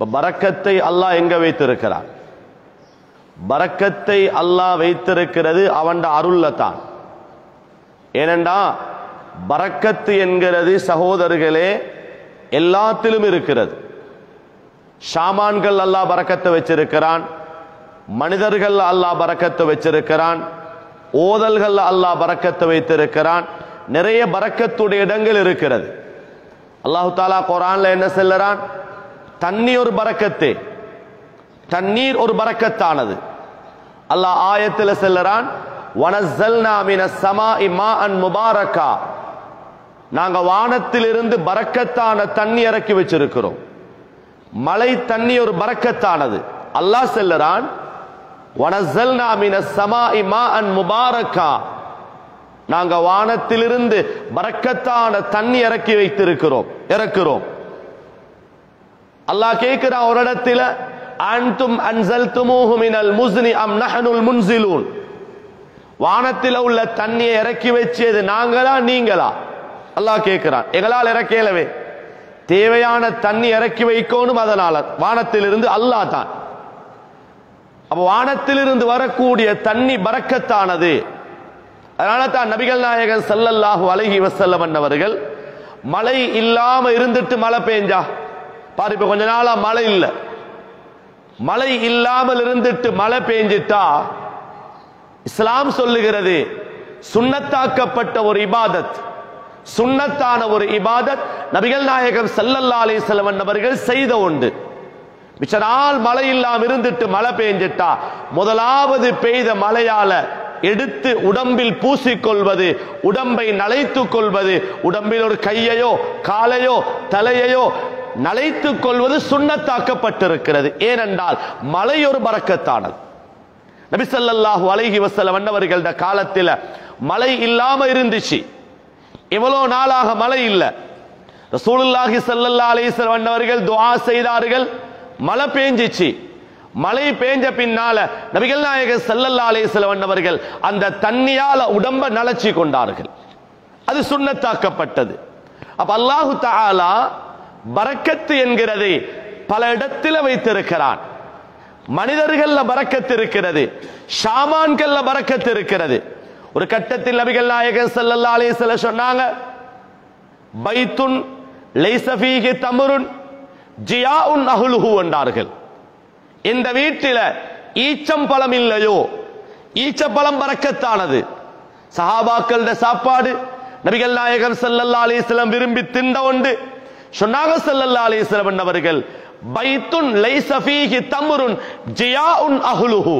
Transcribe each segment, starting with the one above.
இப்ப பரக்கத்தை அல்லாஹ் எங்க வைத்திருக்கிறான் பரக்கத்தை அல்லாஹ் வைத்திருக்கிறது அவன் அருள்ல தான் ஏனென்றா பரக்கத்து என்கிறது சகோதரர்களே எல்லாத்திலும் இருக்கிறது ஷாமான்கள் அல்லாஹ் பரக்கத்தை வச்சிருக்கிறான் மனிதர்கள் அல்லாஹ் பரக்கத்தை வச்சிருக்கிறான் ஓதல்கள் அல்லாஹ் பரக்கத்தை வைத்திருக்கிறான் நிறைய பரக்கத்துடைய இடங்கள் இருக்கிறது அல்லாஹு தாலா குரான்ல என்ன சொல்லுறான் தண்ணி ஒரு பரக்கத்து தண்ணீர் ஒரு பரக்கத்தானது அல்லாஹ் ஆயத்தில் செல்லுறான் வனஸ்ஸல்னா மினஸ் ஸமாஇ மாஅன் முபாரக்கா நாங்க வானத்திலிருந்து பரக்கத்தான தண்ணி இறக்கி வச்சிருக்கிறோம் மழை தண்ணி ஒரு பரக்கத்தானது அல்லாஹ் செல்லுறான் வனஸ்ஸல்னா மினஸ் ஸமாஇ மாஅன் முபாரக்கா நாங்க வானத்திலிருந்து பரக்கத்தான தண்ணி இறக்கி வைத்திருக்கிறோம் இறக்குறோம் அல்லாஹ் கேட்கிறான் ஒரு இடத்துல அன்தும் அன்சல்துமூஹு மினல் முஸ்னி அம் நஹனுல் முன்சிலூன் வானத்தில் உள்ள தண்ணியை இறக்கி வச்சது நாங்களா நீங்களா அல்லாஹ் கேட்கிறான் எங்களால் இறக்கலவே தேவையான தண்ணி இறக்கி வைக்கணும் அதனால வானத்திலிருந்து அல்லாஹ் தான் அப்ப வானத்திலிருந்து வரக்கூடிய தண்ணி பறக்கத்தானது அதனால தான் நபிகள் நாயகன் ஸல்லல்லாஹு அலைஹி வஸல்லம் அவர்கள் மழை இல்லாம இருந்துட்டு மழை பெஞ்சா பாரு இப்ப கொஞ்ச நாளா மழை இல்ல மழை இல்லாமல் இருந்துட்டு மழை பெஞ்சிட்டா இஸ்லாம் சொல்லுகிறது சுன்னத்தாக்கப்பட்ட ஒரு இபாதத் சுன்னத்தான ஒரு இபாதத் நபிகள் நாயகம் ஸல்லல்லாஹு அலைஹி வஸல்லம் அவர்கள் செய்த உண்டு மிச்ச நாள் மழை இல்லாம இருந்துட்டு மழை பெஞ்சிட்டா முதலாவது பெய்த மழையால எடுத்து உடம்பில் பூசிக்கொள்வது உடம்பை நனைத்துக் கொள்வது உடம்பில் ஒரு கையையோ காலையோ தலையையோ நனைத்துக் கொள்வது சுண்ணத்தாக்கப்பட்டிருக்கிறது ஏனென்றால் மழை ஒரு பறக்கத்தானது நபி ஸல்லல்லாஹு அலைஹி வஸல்லம் அன்னவர்கள்ட காலத்துல மழை இல்லாம இருந்துச்சு எவ்வளவு நாளாக மழை இல்ல ரசூலுல்லாஹி ஸல்லல்லாஹு அலைஹி வஸல்லம் அன்னவர்கள் துஆ செய்தார்கள் மழை பேஞ்சிச்சு மழை பேஞ்ச பின்னால நபிகள் நாயகர் ஸல்லல்லாஹு அலைஹி வஸல்லம் அன்னவர்கள் அந்த தண்ணியால உடம்ப நலச்சி கொண்டார்கள் அது சுன்னத்தாக்கப்பட்டது அப்ப அல்லாஹு தஆலா பரக்கத்து என்கிறதை பல இடத்துல வைத்திருக்கிறான் மனிதர்கள்ல பரக்கத்து இருக்கிறது ஷாமான்கள்ல பரக்கத்து இருக்கிறது ஒரு கட்டத்தில் நபிகள் நாயகர் ஸல்லல்லாஹு அலைஹி வஸல்லம் சொன்னாங்க பைத்துன் லைஸ ஃபீஹி தம்ருன் ஜியாஉன் அஹ்லுஹு என்றார்கள் இந்த வீட்டில ஈச்சம்பழம் இல்லையோ ஈச்சப்பழம் பறக்கத்தானது சஹாபாக்களோட சாப்பாடு நபிகள் நாயகர் ஸல்லல்லாஹு அலைஹி வஸல்லம் விரும்பி திண்ட உண்டு சொன்னாங்க ஸல்லல்லாஹு அலைஹி வஸல்லம் அவர்கள் பைத்துன் லைஸ ஃபீஹி தம்ருன் ஜியாஉன் அஹ்லுஹு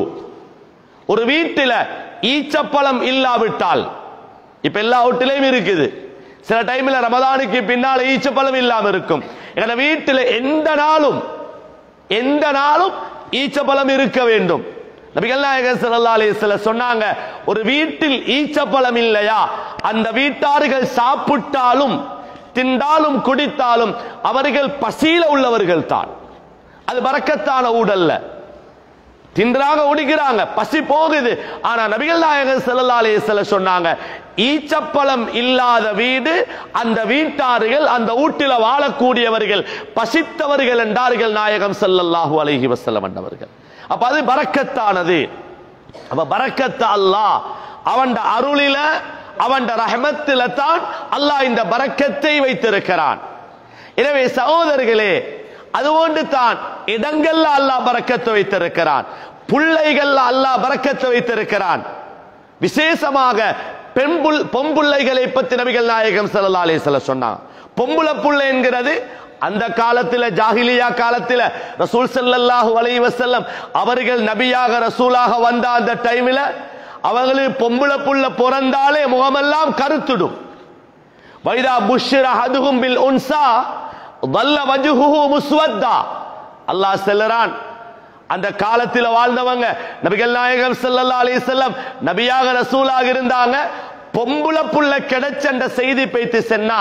ஒரு வீட்டில ஈச்சப்பழம் இல்லாவிட்டால் இப்ப எல்லா வீட்டிலையும் இருக்குது சில டைம்ல ரமதானுக்கு பின்னால ஈச்சப்பழம் இல்லாம இருக்கும் எங்க வீட்டில எந்த நாளும் எந்த நாளும் ஈச்சப்பழம் இருக்க வேண்டும் நபிகள் நாயகர் ஸல்லல்லாஹு அலைஹி வஸல்லம் சொன்னாங்க ஒரு வீட்டில் ஈச்சப்பழம் இல்லையா அந்த வீட்டார்கள் சாப்பிட்டாலும் திண்டாலும் குடித்தாலும் அவர்கள் பசியில உள்ளவர்கள் தான் அது பறக்கத்தான ஊடல்ல தின்றாங்க உடிக்கிறாங்க பசி போகுது ஆனா நபிகள் நாயகர் ஸல்லல்லாஹு அலைஹி வஸல்லம் சொன்னாங்க ஈச்சப்பழம் இல்லாத வீடு அந்த வீட்டார்கள் அந்த வீட்டில வாழக்கூடியவர்கள் பசித்தவர்கள் என்றார்கள் நாயகம் ஸல்லல்லாஹு அலைஹி வஸல்லம் என்றவர்கள் அப்ப அது பரக்கத்தானது அப்ப பரக்கத்து அல்லாஹ் அவன் அருளில அவன் ரஹமத்தில தான் அல்லாஹ் இந்த பரக்கத்தை வைத்திருக்கிறான் எனவே சகோதரர்களே அதுபோன்று தான் இடங்கள்ல அல்லாஹ் பறக்கத்தை வைத்திருக்கிறான் புள்ளைகள்ல அல்லாஹ் பறக்கத்தை வைத்திருக்கிறான் விசேஷமாக பெண்புள் பொம்புள்ளைகளை பத்தி நபிகள் நாயகம் ஸல்லல்லாஹு அலைஹி வஸல்லம் சொன்னாங்க பொம்புள புள்ளை என்கிறது அந்த காலத்துல ஜாஹிலியா காலத்துல ரசூல் ஸல்லல்லாஹு அலைஹி வஸல்லம் அவர்கள் நபியாக ரசூலாக வந்த அந்த டைம்ல அவங்களுக்கு பொம்புள புள்ள பிறந்தாலே முகமெல்லாம் கருத்துடும் வைதா புஷ்ர ஹதுகும் பில் உன்சா வல்ல வஜுஹு முஸ்வத்தா அல்லாஹ் செல்லறான் அந்த காலத்தில் வாழ்ந்தவங்க நபிகள் நாயகம் ஸல்லல்லாஹு அலைஹி வஸல்லம் நபியாக ரசூலாக இருந்தாங்க பொம்புள புள்ள கிடைச்ச செய்தி பைத்து சென்னா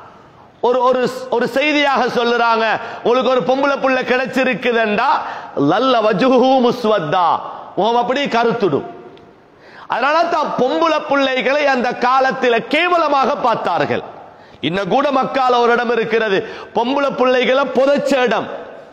ஒரு ஒரு ஒரு செய்தியாக சொல்லுறாங்க உங்களுக்கு ஒரு பொம்பளை புள்ள கிடைச்சிருக்குதுண்டா லல்ல வஜுஹு முஸ்வத்தா முகம் அப்படி கருத்துடும் அதனால தான் பொம்புள பிள்ளைகளை அந்த காலத்தில் கேவலமாக பார்த்தார்கள் இன்னும் கூட மக்கால ஒரு இடம் இருக்கிறது பொம்பளை பிள்ளைகளை புதைச்ச இடம்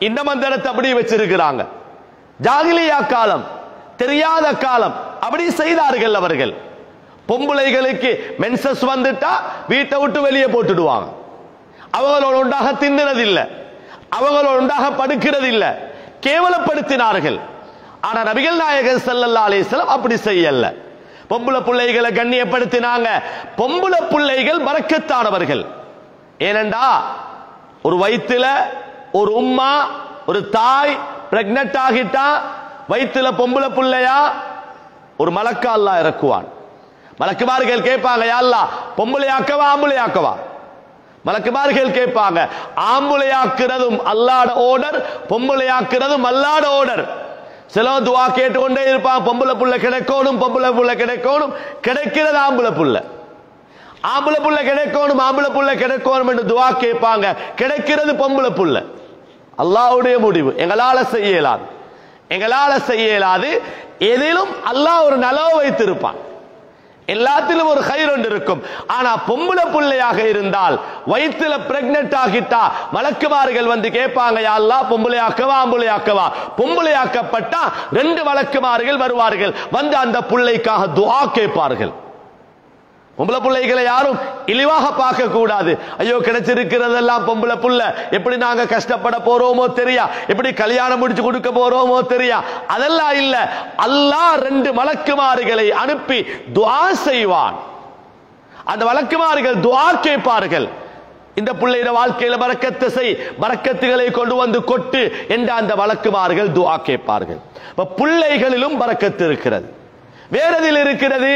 இந்த மந்திரத்தை அப்படி வச்சிருக்கிறாங்க ஜாகிலியா காலம் தெரியாத காலம் அப்படி செய்தார்கள் அவர்கள் பொம்பளைகளுக்கு மென்சஸ் வந்துட்டா வீட்டை விட்டு வெளியே போட்டுடுவாங்க அவங்களோட ஒன்றாக தின்னுறதில்ல அவங்களோட ஒன்றாக படுக்கிறதில்ல கேவலப்படுத்தினார்கள் ஆனா நபிகள் நாயகர் ஸல்லல்லாஹு அலைஹி வஸல்லம் அப்படி செய்யல பொம்பளை பிள்ளைகளை கண்ணியப்படுத்தினாங்க பொம்பளை பிள்ளைகள் பறக்கத்தானவர்கள் ஏனண்டா ஒரு வயித்துல ஒரு உம்மா ஒரு தாய் பிரெக்னட் ஆகிட்டா வயித்துல பொம்பளை பிள்ளையா ஒரு மலக்கா அல்லாஹ் இறக்குவான் மலக்குமார்கள் கேட்பாங்க யா அல்லாஹ் பொம்பளையாக்கவா ஆம்பளையாக்கவா மலக்குமார்கள் கேட்பாங்க ஆம்பளையாக்குறதும் அல்லாட ஓர்டர் பொம்பளையாக்குறதும் அல்லாட ஓர்டர் சில துவா கேட்டுக்கொண்டே இருப்பான் பொம்பளை புள்ள கிடைக்கணும் பொம்பளை புள்ள கிடைக்கணும் கிடைக்கிறது ஆம்பளை புள்ள ஆம்பளை புள்ள கிடைக்கணும் ஆம்பளை புள்ள கிடைக்கணும் என்று துவா கேட்பாங்க கிடைக்கிறது பொம்பளை புள்ள அல்லாஹ்வுடைய முடிவு எங்களால செய்ய இயலாது எங்களால செய்ய இயலாது எதிலும் அல்லாஹ் ஒரு நலவு வைத்திருப்பான் எல்லாத்திலும் ஒரு கயிறு ஒன்று இருக்கும் ஆனா பொம்பளை பிள்ளையாக இருந்தால் வயிற்றுல பிரெக்னென்ட் ஆகிட்டா வழக்குமார்கள் வந்து கேட்பாங்க யாழ்லா பொம்பளையாக்கவா ஆம்பளையாக்கவா பொம்பளையாக்கப்பட்டா ரெண்டு வழக்குமார்கள் வருவார்கள் வந்து அந்த பிள்ளைக்காக துஆ கேட்பார்கள் பொம்பளை பிள்ளைகளை யாரும் இழிவாக பார்க்க கூடாது ஐயோ கிடைச்சிருக்கிறதெல்லாம் பொம்பளை புள்ள எப்படி நாங்க கஷ்டப்பட போறோமோ தெரியா எப்படி கல்யாணம் முடிச்சு கொடுக்க போறோமோ தெரியா அதெல்லாம் இல்ல அல்லாஹ் ரெண்டு மலக்குமாறுகளை அனுப்பி துஆ செய்வான் அந்த வழக்குமார்கள் துஆ கேட்பார்கள் இந்த பிள்ளையிட வாழ்க்கையில பறக்கத்து செய் பறக்கத்துகளை கொண்டு வந்து கொட்டு என்ற அந்த வழக்குமார்கள் துஆ கேட்பார்கள் இப்ப பிள்ளைகளிலும் பறக்கத்து இருக்கிறது வேறதில் இருக்கிறது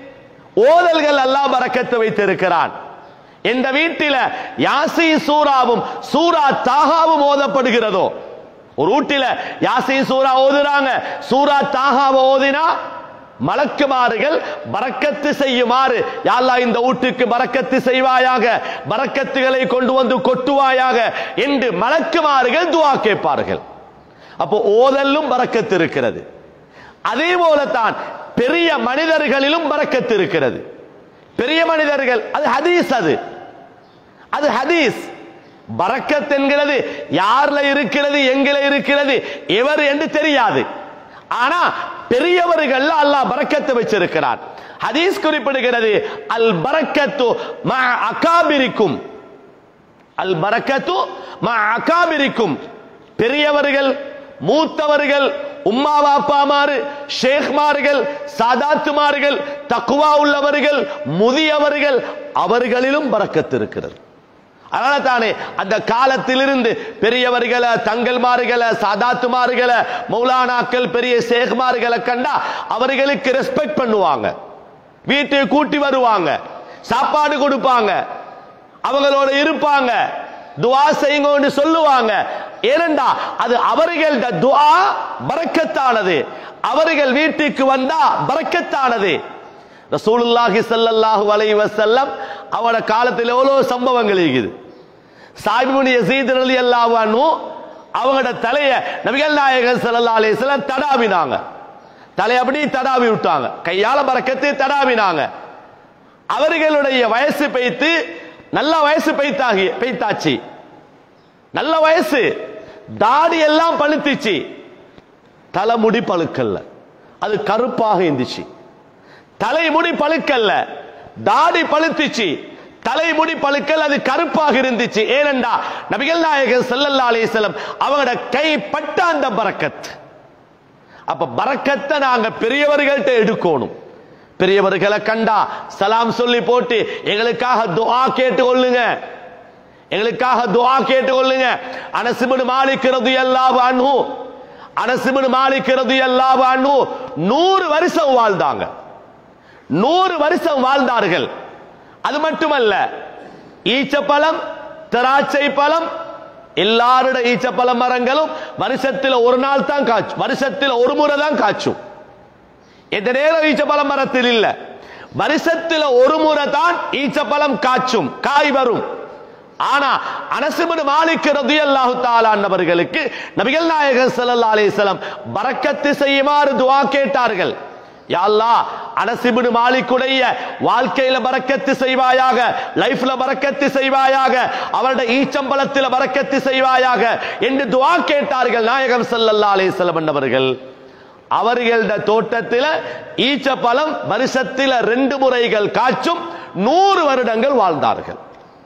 ஓதல்கள் அல்லாஹ் பறக்கத்து வைத்திருக்கிறான் எந்த வீட்டில யாசி சூராவும் சூரா தாகாவும் ஓதப்படுகிறதோ ஒரு வீட்டில யாசி சூரா ஓதுறாங்க சூரா தாகாவை ஓதினா மலக்குமாறுகள் பறக்கத்து செய்யுமாறு யாழ்லா இந்த வீட்டுக்கு பறக்கத்து செய்வாயாக பறக்கத்துகளை கொண்டு வந்து கொட்டுவாயாக என்று மலக்குமாறுகள் துவா கேட்பார்கள் அப்போ ஓதல்லும் பறக்கத்து இருக்கிறது அதே போலத்தான் பெரிய மனிதர்களிலும் பறக்கத்து இருக்கிறது பெரிய மனிதர்கள் அது ஹதீஸ் அது அது ஹதீஸ் பறக்கத் என்கிறது யார்ல இருக்கிறது எங்கில இருக்கிறது எவர் என்று தெரியாது ஆனா பெரியவர்கள் அல்லாஹ் பறக்கத்தை வச்சிருக்கிறார் ஹதீஸ் குறிப்பிடுகிறது அல் பரக்கத்து ம அகாபிரிக்கும் அல் பரக்கத்து ம அகாபிரிக்கும் பெரியவர்கள் மூத்தவர்கள் உம்மா பாப்பாமாறு ஷேக்மார்கள் சாதாத்துமார்கள் தக்குவா உள்ளவர்கள் முதியவர்கள் அவர்களிலும் பறக்கத்து இருக்கிறது அதனால தானே அந்த காலத்திலிருந்து பெரியவர்களை தங்கல்மார்களை சாதாத்துமார்களை மௌலானாக்கள் பெரிய சேகுமார்களை கண்டா அவர்களுக்கு ரெஸ்பெக்ட் பண்ணுவாங்க வீட்டுக்கு கூட்டி வருவாங்க சாப்பாடு கொடுப்பாங்க அவங்களோட இருப்பாங்க துவா செய்யுங்க சொல்லுவாங்க ஏனென்றா அது அவர்கள் துவா பறக்கத்தானது அவர்கள் வீட்டுக்கு வந்தா பறக்கத்தானது ரசூலுல்லாஹி ஸல்லல்லாஹு அலைஹி வஸல்லம் அவட காலத்தில் எவ்வளவு சம்பவங்கள் இருக்குது சாஹிபுனி யசீத் ரலியல்லாஹு அன்ஹு அவங்களோட தலைய நபிகள் நாயகர் ஸல்லல்லாஹு அலைஹி வஸல்லம் தடாவினாங்க தலை அப்படி தடாவி விட்டாங்க கையால பறக்கத்து தடாவினாங்க அவர்களுடைய வயசு பைத்து நல்ல வயசு பைத்தாகி பைத்தாச்சு நல்ல வயசு தாடி எல்லாம் பழுத்துச்சு தலைமுடி பழுக்கல்ல அது கருப்பாக இருந்துச்சு தலைமுடி பழுக்கல்ல தாடி பழுத்துச்சு தலைமுடி பழுக்கல் அது கருப்பாக இருந்துச்சு ஏனென்றா நபிகள் நாயகர் ஸல்லல்லாஹு அலைஹி வஸல்லம் அவங்களோட கை பட்ட அந்த பரக்கத் அப்ப பரக்கத்தை நாங்க பெரியவர்கள்ட்ட எடுக்கணும் பெரியவர்களை கண்டா சலாம் சொல்லி போட்டு எங்களுக்காக துஆ கேட்டு கொள்ளுங்க எங்களுக்காக துஆ கேட்டு கொள்ளுங்க அனசிபின் மாலிக் ரலியல்லாஹு அன்ஹு அனசிபின் மாலிக் ரலியல்லாஹு அன்ஹு நூறு வருஷம் வாழ்ந்தாங்க நூறு வருஷம் வாழ்ந்தார்கள் அது மட்டுமல்ல ஈச்சப்பழம் திராட்சை பழம் எல்லாரோட ஈச்சப்பழ மரங்களும் வருஷத்தில் ஒரு நாள் தான் காய்ச்சும் வருஷத்தில் ஒரு முறை தான் காய்ச்சும் எந்த நேரம் ஈச்சப்பழம் மரத்தில் இல்ல வருஷத்தில் ஒரு முறை தான் ஈச்சப்பழம் காய்ச்சும் காய் வரும் ஆனா அனசுபின் மாலிக் ரதியல்லாஹு தாலான் அவர்களுக்கு நபிகள் நாயகர் ஸல்லல்லாஹு அலைஹி வஸல்லம் பரக்கத்து செய்யுமாறு துஆ கேட்டார்கள் யா அல்லாஹ் அனசிபின் மாலிக்குடைய வாழ்க்கையில பறக்கத்து செய்வாயாக லைஃப்ல பறக்கத்து செய்வாயாக அவருடைய ஈச்சம்பலத்தில் பறக்கத்து செய்வாயாக என்று துஆ கேட்டார்கள் நாயகம் ஸல்லல்லாஹு அலைஹி வஸல்லம் என்பவர்கள் அவர்கள தோட்டத்தில் ஈச்ச பழம் வருஷத்தில் ரெண்டு முறைகள் காய்ச்சும் நூறு வருடங்கள் வாழ்ந்தார்கள்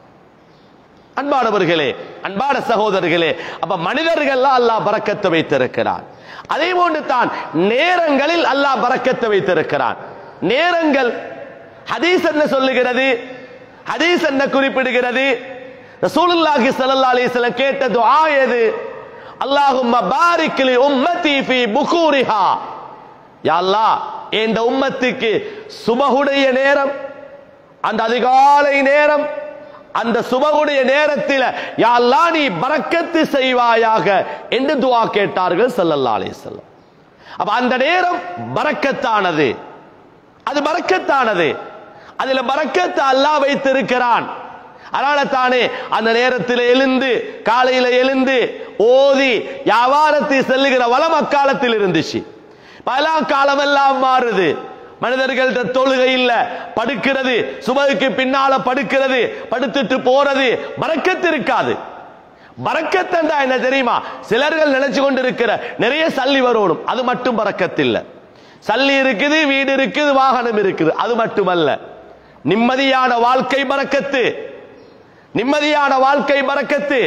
அன்பானவர்களே அன்பான சகோதரர்களே அப்ப மனிதர்கள் அல்லாஹ் பறக்கத்தை வைத்திருக்கிறான் அதே போன்று தான் நேரங்களில் அல்லாஹ் பறக்கத்தை வைத்திருக்கிறான் நேரங்கள் ஹதீஸ் என்ன சொல்லுகிறது ஹதீஸ் என்ன குறிப்பிடுகிறது ரசூலுல்லாஹி ஸல்லல்லாஹு அலைஹி வஸல்லம் கேட்ட துஆ எது அல்லாஹும்ம பாரிக் லி உம்மதி ஃபீ புகூரிஹா யா அல்லாஹ் இந்த உம்மத்துக்கு சுபஹுடைய நேரம் அந்த அதிகாலை நேரம் அந்த சுபகுடைய நேரத்தில் யா அல்லாஹ் நீ பரக்கத்து செய்வாயாக என்று துஆ கேட்டார்கள் ஸல்லல்லாஹு அலைஹி வஸல்லம் அப்ப அந்த நேரம் பரக்கத்தானது அது பரக்கத்தானது அதுல பரக்கத்து அல்லாஹ் வைத்திருக்கிறான் அதனால தானே அந்த நேரத்தில் எழுந்து காலையில எழுந்து ஓதி வியாபாரத்தை செல்லுகிற வளம் அக்காலத்தில் இருந்துச்சு பல காலம் எல்லாம் மாறுது மனிதர்கள் தொழுகை இல்ல படுக்கிறது சுபகுக்கு பின்னால படுக்கிறது படுத்துட்டு போறது பறக்கத்து இருக்காது பறக்கத்தண்டா என்ன தெரியுமா சிலர்கள் நினைச்சு கொண்டிருக்கிற நிறைய சல்லி வரணும் அது மட்டும் பறக்கத்து இல்ல சல்லி இருக்குது வீடு இருக்குது வாகனம் இருக்குது அது மட்டுமல்ல நிம்மதியான வாழ்க்கை பறக்கத்து நிம்மதியான வாழ்க்கை பறக்கத்து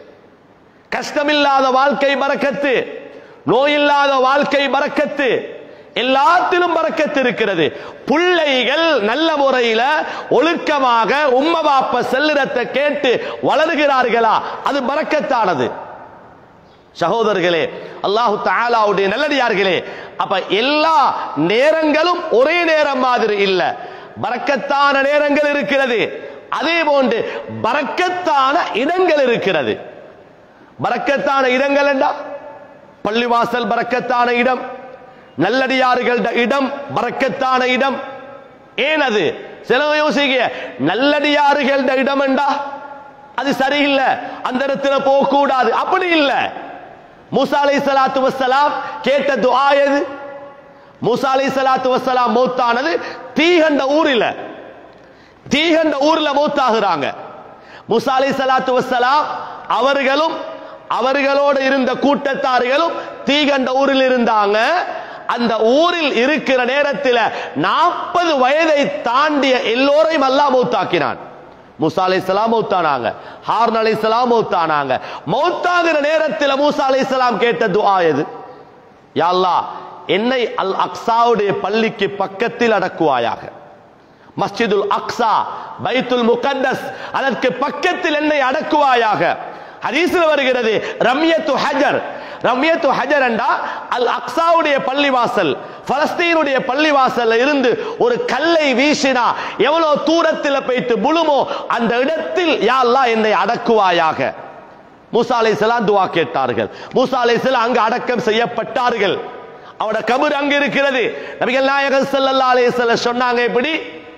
கஷ்டமில்லாத வாழ்க்கை பறக்கத்து நோயில்லாத வாழ்க்கை பறக்கத்து எல்லாத்திலும் பறக்கத்து இருக்கிறது பிள்ளைகள் நல்ல முறையில ஒழுக்கமாக உம்ம பாப்ப செல்லுறத்தை கேட்டு வளர்கிறார்களா அது பறக்கத்தானது சகோதரர்களே அல்லாஹு தாலாவுடைய நல்லடியார்களே அப்ப எல்லா நேரங்களும் ஒரே நேரம் மாதிரி இல்ல பறக்கத்தான நேரங்கள் இருக்கிறது அதே போன்று பறக்கத்தான இடங்கள் இருக்கிறது பறக்கத்தான இடங்கள் என்றா பள்ளிவாசல் பறக்கத்தான இடம் நல்லடியார்கள் இடம் பறக்கத்தான இடம் ஏன் அது சில யோசிக்க நல்லடியார்கள் இடம் என்றா அது சரியில்லை அந்த இடத்துல போக கூடாது அப்படி இல்ல மூசா அலை சலாத்து வசலாம் கேட்ட துஆ எது மூசா அலை சலாத்து வசலாம் மௌத்தானது தீகண்ட ஊரில் தீகண்ட ஊர்ல மௌத்தாகிறாங்க மூசா அலை சலாத்து வசலாம் அவர்களும் அவர்களோடு இருந்த கூட்டத்தார்களும் தீகண்ட ஊரில் இருந்தாங்க அந்த ஊரில் இருக்கிற நேரத்தில் நாற்பது வயதை தாண்டிய எல்லோரையும் அல்லாஹ் மௌத்தாக்கினான் மூசா அலை சலாம் மௌத்தானாங்க ஹார்ன் அலை சலாம் மௌத்தானாங்க மௌத்தாகிற நேரத்தில் மூசா அலை சலாம் கேட்ட துஆ எது யா அல்லாஹ் என்னை அல் அக்ஸாவுடைய பள்ளிக்கு பக்கத்தில் அடக்குவாயாக மஸ்ஜிதுல் அக்ஸா பைத்துல் முகத்தஸ் அதற்கு பக்கத்தில் என்னை அடக்குவாயாக ஹதீஸில் வருகிறது ரம்யத்து ஹஜர் ரம்யத்து ஹஜர் என்றா அல் அக்ஸாவுடைய பள்ளிவாசல் பலஸ்தீனுடைய பள்ளிவாசல்ல இருந்து ஒரு கல்லை வீசினா எவ்வளவு தூரத்தில் போயிட்டு முழுமோ அந்த இடத்தில் யா அல்லாஹ் என்னை அடக்குவாயாக மூசா அலைஹிஸ்ஸலாம் துஆ கேட்டார்கள் மூசா அலைஹிஸ்ஸலாம் அங்கு அடக்கம் செய்யப்பட்டார்கள் அவட கபர் அங்க இருக்கிறது நபிகள் நாயகர் ஸல்லல்லாஹு அலைஹி வஸல்லம் சொன்னாங்க இப்படி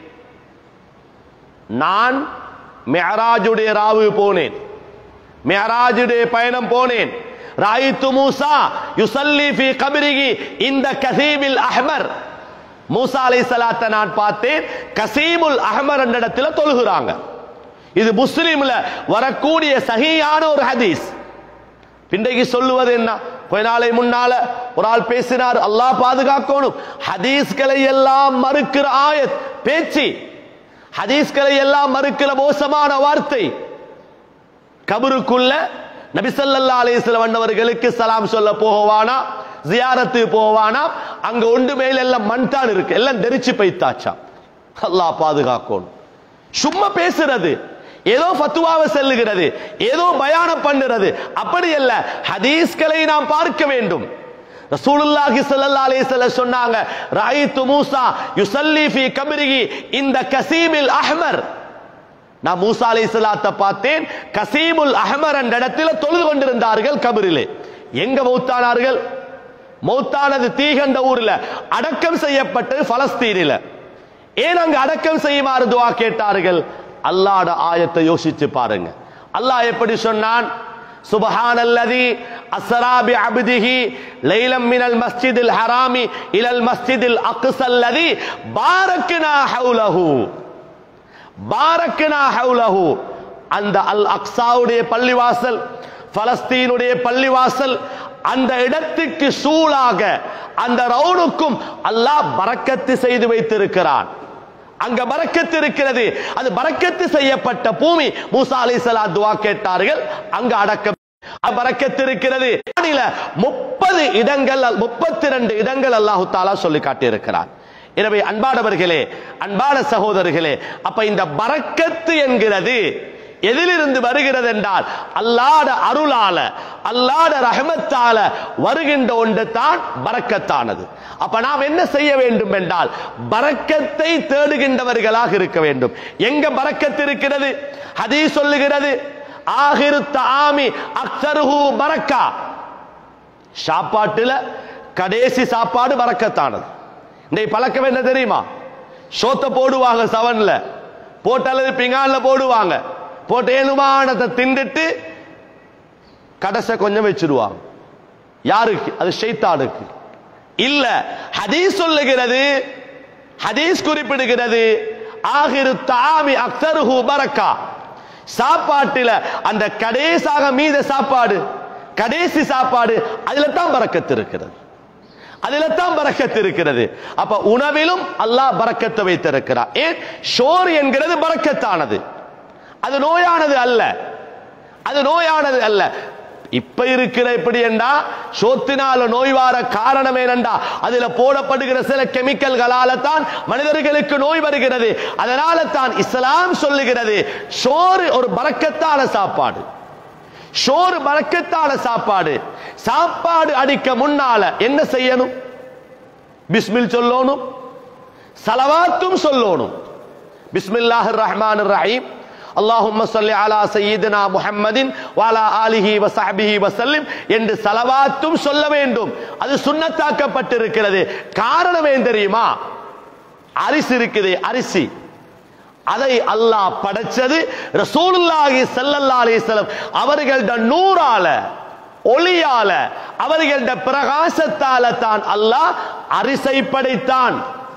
நான் மிஅராஜுடைய ராவு போனேன் மிஅராஜுடைய பயணம் போனேன் ராயித்து மூசா யுசல்லி ஃபி கபரிகி இந்த கசீபில் அஹ்மர் மூசா அலைஹிஸ்ஸலாத்தை நான் பார்த்தேன் கசீமுல் அஹ்மர் என்ற இடத்துல தொழுகிறாங்க இது முஸ்லிம்ல வரக்கூடிய சஹீயான ஒரு ஹதீஸ் பின்றைக்கு சொல்லுவது என்ன கொஞ்ச நாளை முன்னால ஒரு ஆள் பேசினார் அல்லாஹ் பாதுகாக்கணும் ஹதீஸ்களை எல்லாம் மறுக்கிற ஆயத் பேச்சு ஹதீஸ்களை எல்லாம் மறுக்கிற மோசமான வார்த்தை கபருக்குள்ள நபிசல்லா அலிஸ்லம் வந்தவர்களுக்கு சலாம் சொல்ல போகவானா ஜியாரத்து போவானா அங்க ஒன்று மேல எல்லாம் மண்தான் இருக்கு எல்லாம் தெரிச்சு பைத்தாச்சா அல்லாஹ் பாதுகாக்கணும் சும்மா பேசுறது ஏதோ ஃபத்துவாவை செல்லுகிறது ஏதோ பயானம் பண்ணுறது அப்படி அல்ல ஹதீஸ்களை நாம் பார்க்க வேண்டும் ரசூலுல்லாஹி ஸல்லல்லாஹு அலைஹி வஸல்லம் சொன்னாங்க ராயித்து மூசா யுஸல்லி ஃபீ கப்ரிஹி இந்த கசீமில் அஹ்மர் நான் மூசா அலைஹிஸ்ஸலாத்தை பார்த்தேன் கசீமுல் அஹ்மர் என்ற இடத்துல தொழுது கொண்டிருந்தார்கள் கபரிலே எங்க மௌத்தானார்கள் மௌத்தானது தீகண்ட ஊர்ல அடக்கம் செய்யப்பட்டது பலஸ்தீனில ஏன் அங்க அடக்கம் செய்யுமாறு துவா கேட்டார்கள் அல்லாட ஆயத்தை யோசிச்சு பாருங்க அல்லாஹ் எப்படி சொன்னான் சுபஹானல்லதி அஸ்ரா பி அப்திஹி லைலம் மினல் மஸ்ஜிதில் ஹராமி இலல் மஸ்ஜிதில் அக்ஸல்லதி பாரக்னா ஹவுலஹு பாரக்னா ஹவுலஹு அந்த அல் அக்ஸாவுடைய பள்ளிவாசல் பலஸ்தீனுடைய பள்ளிவாசல் அந்த இடத்துக்கு சூழாக அந்த ரவுனுக்கும் அல்லாஹ் பரக்கத்து செய்து வைத்திருக்கிறான் அங்க பரக்கத்து இருக்கிறது அது பரக்கத்து செய்யப்பட்ட பூமி மூசா அலைஹிஸ்ஸலாம் துவா கேட்டார்கள் அங்க அடக்க பரக்கத்து இருக்கிறது முப்பது இடங்கள் முப்பத்தி ரெண்டு இடங்கள் அல்லாஹு தாலா சொல்லி காட்டியிருக்கிறார் எனவே அன்பானவர்களே அன்பான சகோதரர்களே அப்ப இந்த பரக்கத்து என்கிறது எதிலிருந்து வருகிறது என்றால் அல்லாட அருளால அல்லாட ரஹமத்தால வருகின்ற ஒன்று தான் பரக்கத்தானது அப்ப நாம் என்ன செய்ய வேண்டும் என்றால் பரக்கத்தை தேடுகின்றவர்களாக இருக்க வேண்டும் எங்க பரக்கத்து இருக்கிறது ஹதீஸ் சொல்லுகிறது ஆகிரு தாமி அக்சருஹு பரக்கா சாப்பாட்டுல கடைசி சாப்பாடு பரக்கத்தானது இன்றைய பழக்கம் என்ன தெரியுமா சோத்த போடுவாங்க சவன்ல போட்டு அல்லது பிங்கான்ல போடுவாங்க போட்டு ஏழுமானத்தை திண்டுட்டு கடைசை கொஞ்சம் வச்சிருவாங்க யாருக்கு அது ஷைத்தானுக்கு இல்ல ஹதீஸ் சொல்லுகிறது ஹதீஸ் குறிப்பிடுகிறது ஆகிரு தாமி அக்தருஹு பரக்கா சாப்பாட்டில அந்த கடைசாக மீத சாப்பாடு கடைசி சாப்பாடு அதுல தான் பறக்கத்து இருக்கிறது அதுல தான் பறக்கத்து இருக்கிறது அப்ப உணவிலும் அல்லாஹ் பறக்கத்தை வைத்திருக்கிறார் ஏன் ஷோர் என்கிறது பறக்கத்தானது அது நோயானது அல்ல அது நோயானது அல்ல இப்ப இருக்கிற எப்படி என்றா சோத்தினால நோய் வார காரணம் ஏனென்றா அதுல போடப்படுகிற சில கெமிக்கல்களால தான் மனிதர்களுக்கு நோய் வருகிறது அதனால தான் இஸ்லாம் சொல்லுகிறது சோறு ஒரு பறக்கத்தான சாப்பாடு சோறு பறக்கத்தான சாப்பாடு சாப்பாடு அடிக்க முன்னால என்ன செய்யணும் பிஸ்மில் சொல்லணும் சலவாத்தும் சொல்லணும் பிஸ்மில்லாஹிர் ரஹ்மானிர் ரஹீம் அல்லாஹும்ம சொல்லி அலா சையீதுனா முஹம்மதின் வாலா ஆலிஹி வசஹபிஹி வசல்லிம் என்று சலவாத்தும் சொல்ல வேண்டும் அது சுன்னத்தாக்கப்பட்டிருக்கிறது காரணம் ஏன் தெரியுமா அரிசி இருக்குது அரிசி அதை அல்லாஹ் படைச்சது ரசூலுல்லாஹி ஸல்லல்லாஹு அலைஹி வஸல்லம் அவர்கள்ட நூறால ஒளியால அவர்கள்ட பிரகாசத்தால தான் அல்லாஹ் அரிசை படைத்தான்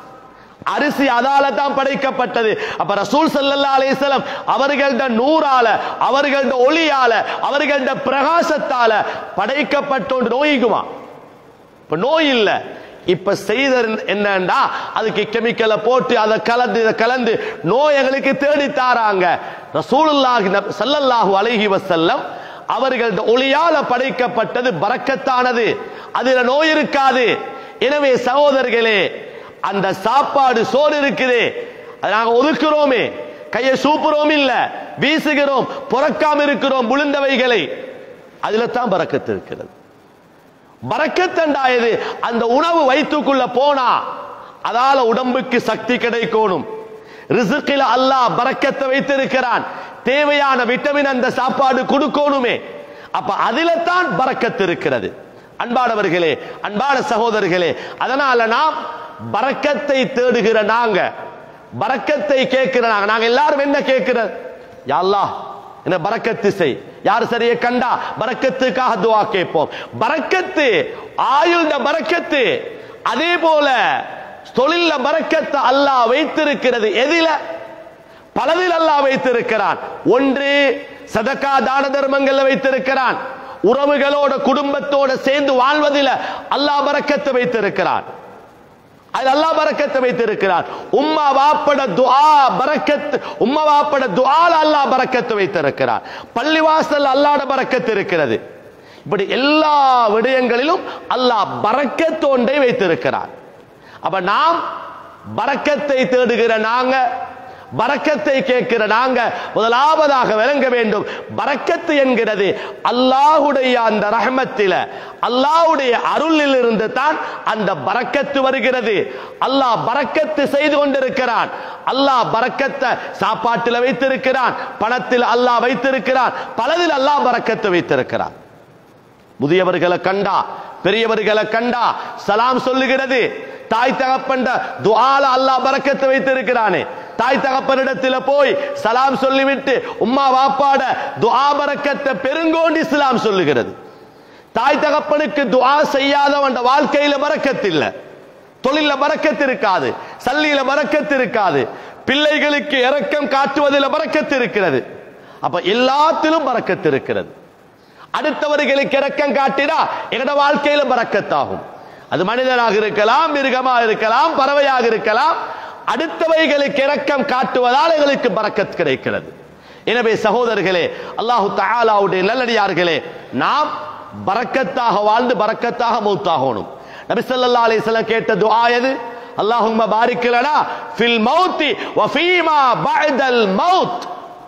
அரிசி அதால தான் படைக்கப்பட்டது அப்ப ரசூல் ஸல்லல்லாஹு அலைஹி வஸல்லம் அவர்கள்ட நூறால அவர்கள்ட ஒளியால அவர்கள்ட பிரகாசத்தால படைக்கப்பட்ட ஒன்று நோய்க்குமா இப்ப நோய் இல்ல இப்ப செய்த என்னண்டா அதுக்கு கெமிக்கலை போட்டு அதை கலந்து இதை கலந்து நோய்களுக்கு தேடி தாராங்க ரசூலுல்லாஹி நபி- ஸல்லல்லாஹு அலைஹி வஸல்லம் அவர்கள்ட ஒளியால படைக்கப்பட்டது பரக்கத்தானது அதுல நோய் இருக்காது எனவே சகோதரர்களே அந்த சாப்பாடு சோறு இருக்குது அதை நாங்க ஒதுக்குறோமே கையை சூப்புறோம் இல்ல வீசுகிறோம் புறக்காம இருக்கிறோம் விழுந்தவைகளை அதுல தான் பறக்கத்து இருக்கிறது பறக்கத்தண்டாயது அந்த உணவு வயிற்றுக்குள்ள போனா அதால உடம்புக்கு சக்தி கிடைக்கணும் ரிசுக்கில அல்லாஹ் பறக்கத்தை வைத்திருக்கிறான் தேவையான விட்டமின் அந்த சாப்பாடு கொடுக்கணுமே அப்ப அதில தான் பறக்கத்து இருக்கிறது அன்பானவர்களே அன்பான சகோதரர்களே அதனால நாம் பறக்கத்தை தேடுகிற நாங்க பறக்கத்தை கேட்கிற நாங்க நாங்க எல்லாரும் என்ன கேட்கிற யா அல்லாஹ் என்ன பரக்கத்து செய் யார் சரியை கண்டா பரக்கத்துக்காக துவா கேட்போம் பரக்கத்து ஆயுள்ட பரக்கத்து அதே போல தொழில பரக்கத்தை அல்லாஹ் வைத்திருக்கிறது எதில பலதில் அல்லாஹ் வைத்திருக்கிறான் ஒன்று சதக்கா தான தர்மங்கள்ல வைத்திருக்கிறான் உறவுகளோட குடும்பத்தோட சேர்ந்து வாழ்வதில அல்லாஹ் பரக்கத்தை வைத்திருக்கிறான் அது அல்லாஹ் பரக்கத்தை வைத்திருக்கிறார் உம்மா வாப்பட துஆ பரக்கத் உம்மா வாப்பட துஆல அல்லாஹ் பரக்கத்தை வைத்திருக்கிறார் பள்ளிவாசல் அல்லாஹ்ட பரக்கத்து இருக்கிறது இப்படி எல்லா விடயங்களிலும் அல்லாஹ் பரக்கத் ஒன்றை வைத்திருக்கிறார் அப்ப நாம் பரக்கத்தை தேடுகிற நாங்க பரக்கத்தை கேட்கிற நாங்க முதலாவதாக விளங்க வேண்டும் பரக்கத்து என்கிறது அல்லாஹுடைய அந்த ரஹமத்தில அல்லாஹ்வுடைய அருளில் இருந்து தான் அந்த பரக்கத்து வருகிறது அல்லாஹ் பரக்கத்து செய்து கொண்டிருக்கிறான் அல்லாஹ் பரக்கத்தை சாப்பாட்டில் வைத்திருக்கிறான் பணத்தில் அல்லாஹ் வைத்திருக்கிறான் பலதில் அல்லாஹ் பரக்கத்து வைத்திருக்கிறான் முதியவர்களை கண்டா பெரியவர்களை கண்டா சலாம் சொல்லுகிறது தாய் தகப்பண்ட துஆல அல்லாஹ் பரக்கத்தை வைத்திருக்கிறானே தாய் தகப்பனிடத்தில் போய் சலாம் சொல்லிவிட்டு உம்மா வாப்பாட துஆ பரக்கத்தை பெருங்கோண்டு இஸ்லாம் சொல்லுகிறது தாய் தகப்பனுக்கு துஆ செய்யாதவன் வாழ்க்கையில பறக்கத்து இல்ல தொழில பறக்கத்து இருக்காது சல்லியில பறக்கத்து இருக்காது பிள்ளைகளுக்கு இரக்கம் காட்டுவதில் பறக்கத்து இருக்கிறது அப்ப எல்லாத்திலும் பறக்கத்து இருக்கிறது அடுத்தவர்களுக்கு இரக்கம் காட்டினா எங்கட வாழ்க்கையில பறக்கத்தாகும் அது மனிதனாக இருக்கலாம் மிருகமாக இருக்கலாம் பறவையாக இருக்கலாம் அடுத்தவைகளுக்கு இரக்கம் காட்டுவதால் எங்களுக்கு பறக்கத் கிடைக்கிறது எனவே சகோதரர்களே அல்லாஹு தஆலாவுடைய நல்லடியார்களே நாம் பறக்கத்தாக வாழ்ந்து பறக்கத்தாக மௌத்தாகணும் நபி ஸல்லல்லாஹு அலைஹி வஸல்லம் கேட்ட துஆ எது அல்லாஹும்ம பாரிக் லனா ஃபில் மௌத்தி வ ஃபீமா பஅதல் மௌத்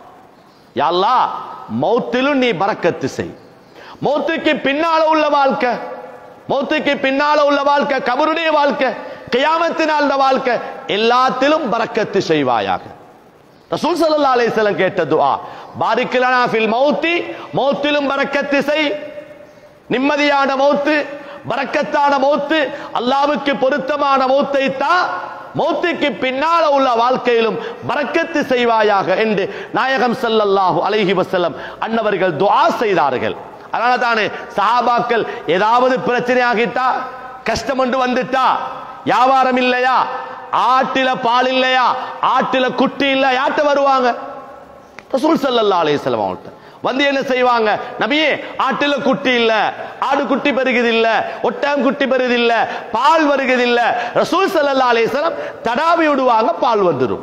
யா அல்லாஹ் மௌத்திலும் நீ பறக்கத்து செய் மௌத்துக்கு பின்னால உள்ள வாழ்க்கை மௌத்துக்கு பின்னால உள்ள வாழ்க்கை கபருடைய வாழ்க்கை கியாமத்தினால் வாழ்க்கை எல்லாத்திலும் பறக்கத்து செய்வாயாக ரசூல் ஸல்லல்லாஹு அலைஹி வஸல்லம் கேட்ட துஆ பாரிக் லனா ஃபில் மௌத்தி மௌத்திலும் பறக்கத்து செய் நிம்மதியான மௌத்து பறக்கத்தான மௌத்து அல்லாவுக்கு பொருத்தமான மௌத்தை தான் மௌத்துக்கு பின்னால உள்ள வாழ்க்கையிலும் பறக்கத்து செய்வாயாக என்று நாயகம் ஸல்லல்லாஹு அலைஹி வஸல்லம் அன்னவர்கள் துஆ செய்தார்கள் அதனால தானே சஹாபாக்கள் ஏதாவது பிரச்சனை ஆகிட்டா கஷ்டம் ஒன்று வந்துட்டா வியாபாரம் இல்லையா ஆட்டில பால் இல்லையா ஆட்டில குட்டி இல்ல யார்கிட்ட வருவாங்க ரசூல் ஸல்லல்லாஹு அலைஹி வஸல்லம் அவங்கள்ட்ட வந்து என்ன செய்வாங்க நபியே ஆட்டுல குட்டி இல்ல ஆடு குட்டி பெருகுது இல்ல ஒட்டகம் குட்டி பெருகுது இல்ல பால் வருகுது இல்ல ரசூல் ஸல்லல்லாஹு அலைஹி வஸல்லம் தடாவி விடுவாங்க பால் வந்துடும்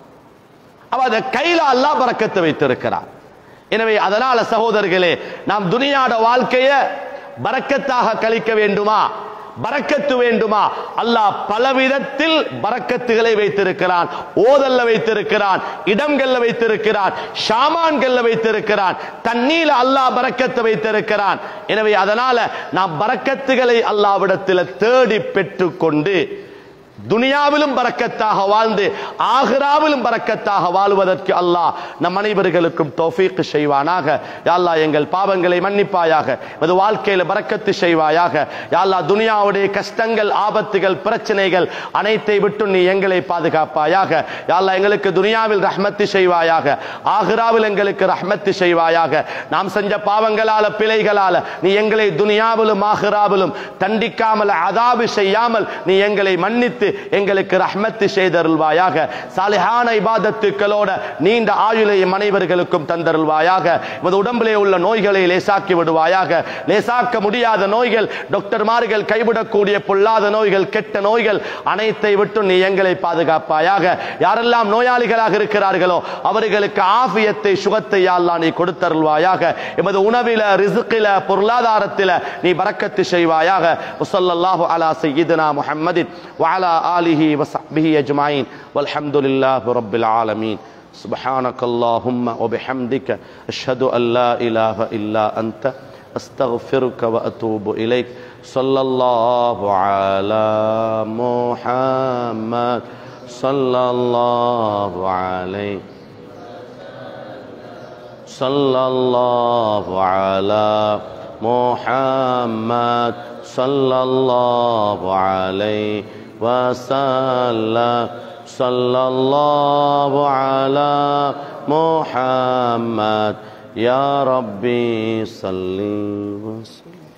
அவ அதை கையில அல்லாஹ் பறக்கத்தை வைத்திருக்கிறார் எனவே அதனால சகோதரர்களே நாம் துனியாட வாழ்க்கைய பறக்கத்தாக கழிக்க வேண்டுமா பறக்கத்து வேண்டுமா அல்லாஹ் பலவிதத்தில் பறக்கத்துகளை வைத்திருக்கிறான் ஓதல்ல வைத்திருக்கிறான் இடங்கள்ல வைத்திருக்கிறான் ஷாமான்கள்ல வைத்திருக்கிறான் தண்ணீல அல்லாஹ் பறக்கத்தை வைத்திருக்கிறான் எனவே அதனால நாம் பறக்கத்துகளை அல்லாவிடத்தில் தேடி பெற்றுக்கொண்டு துனியாவிலும் பறக்கத்தாக வாழ்ந்து ஆகிராவிலும் பறக்கத்தாக வாழ்வதற்கு அல்லாஹ் நம் அனைவர்களுக்கும் தௌஃபீக் செய்வானாக யா அல்லாஹ் எங்கள் பாவங்களை மன்னிப்பாயாக அது வாழ்க்கையில பறக்கத்து செய்வாயாக யா அல்லாஹ் துனியாவுடைய கஷ்டங்கள் ஆபத்துகள் பிரச்சனைகள் அனைத்தை விட்டு நீ எங்களை பாதுகாப்பாயாக யா அல்லாஹ் எங்களுக்கு துனியாவில் ரஹ்மத்து செய்வாயாக ஆகிராவில் எங்களுக்கு ரஹ்மத்து செய்வாயாக நாம் செஞ்ச பாவங்களால பிழைகளால நீ எங்களை துனியாவிலும் ஆகிராவிலும் தண்டிக்காமல் அதாபு செய்யாமல் நீ எங்களை மன்னித்து எங்களுக்கு ரஹ்மத்து செய்தருள்வாயாக சாலிஹான இபாதத்துக்களோட நீண்ட ஆயுளை எம் அனைவர்களுக்கும் தந்தருள்வாயாக உமது உடம்பிலே உள்ள நோய்களை லேசாக்கி விடுவாயாக லேசாக்க முடியாத நோய்கள் டாக்டர்மார்கள் கைவிடக்கூடிய பொல்லாத நோய்கள் கெட்ட நோய்கள் அனைத்தை விட்டு நீ எங்களை பாதுகாப்பாயாக யாரெல்லாம் நோயாளிகளாக இருக்கிறார்களோ அவர்களுக்கு ஆபியத்தை சுகத்தை யாழ்லா நீ கொடுத்தருள்வாயாக எமது உணவில ரிசுக்கில பொருளாதாரத்தில நீ பறக்கத்து செய்வாயாக வஸல்லல்லாஹு அலா சய்யிதுனா முஹம்மதின் وعلى آله وصحبه أجمعين والحمد لله رب العالمين سبحانك اللهم وبحمدك أشهد أن لا إله إلا أنت أستغفرك وأتوب إليك صلى الله على محمد صلى الله عليه صلى الله على محمد صلى الله عليه وسلم صلى الله على محمد يا ربي صل وسلم